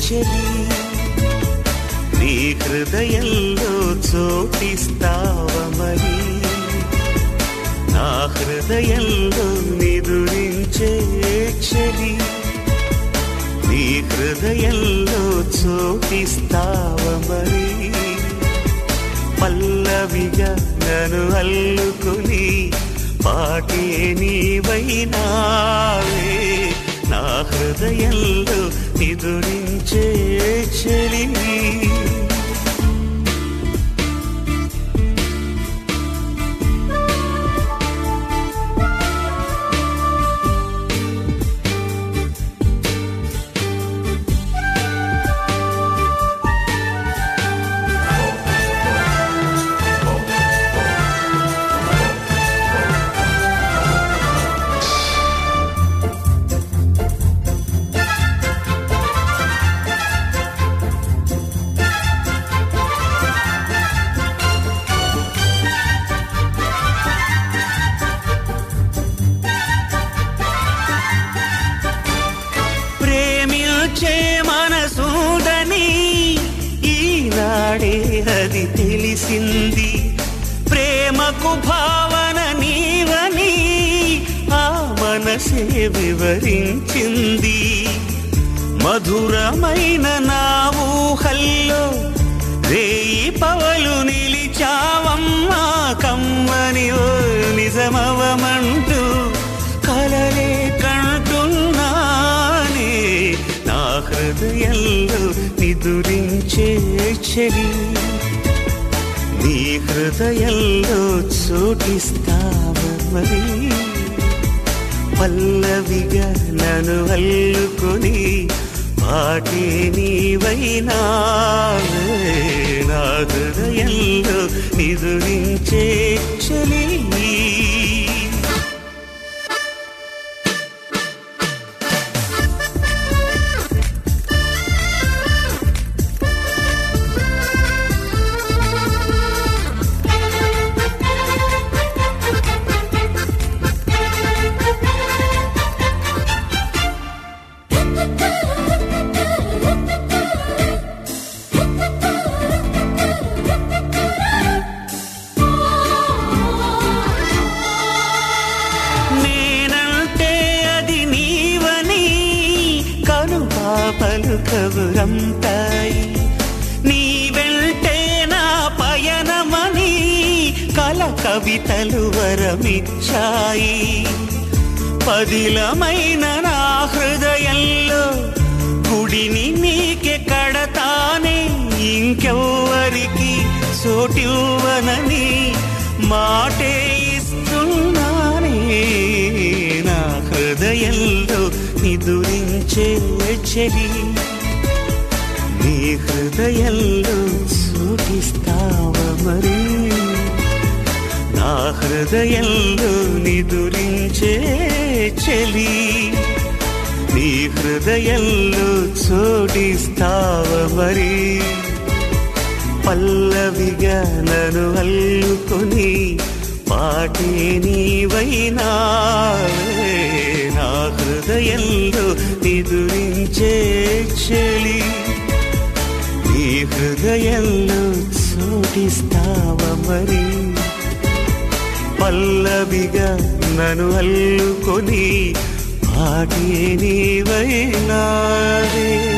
చెలి నీ హృదయంలో చోటిస్తావ మరి నా హృదయంలో నిదురించే చెలి నీ హృదయంలో చోటిస్తావ మరి పల్లవిగా నన్ను అల్లుకుని పాటే నీవైనావే నా హృదయంలో నిదురించే చెలి ప్రేమించే మనసుదని ఈనాడే అది తెలిసింది ప్రేమకు భావన నీవని ఆ మనసే వివరించింది మధురమైన నా ఊహల్లో రేయి పవలు నిలిచావమ్మా కమ్మని ఓ నిజమవమంటూ కలలే కంటున్నానే నా హృదయంలో నిదురించే చెలి నీ హృదయంలో చోటిస్తావ మరి పల్లవిగా నన్ను అల్లుకొని పాటే నీవైనావే నా హృదయంలో నిదురించే చలి నేనంటే అది నీవని కను పాపలు కబురంతాయి నీ వెంటే నా పయనమని కల కవితలు వరమిచ్చాయి పదిలమైన నా హృదయంలో గుడిని నీకే కడతానే ఇంకెవ్వరికి చోటివ్వనని మాటే ఇస్తున్నానే నా హృదయంలో నిదురించే చెలి నీ హృదయంలో సూటిస్తావ మరి నా హృదయంలో నిదురించే చెలి నీ హృదయంలో చోటిస్తావ మరి పల్లవిగా నన్ను అల్లుకొని పాటే నీవైనావే నా హృదయంలో నిదురించే చెలి నీ హృదయంలో చోటిస్తావ మరి పల్లవిగా నన్ను అల్లుకొని పాటే నీవైనావే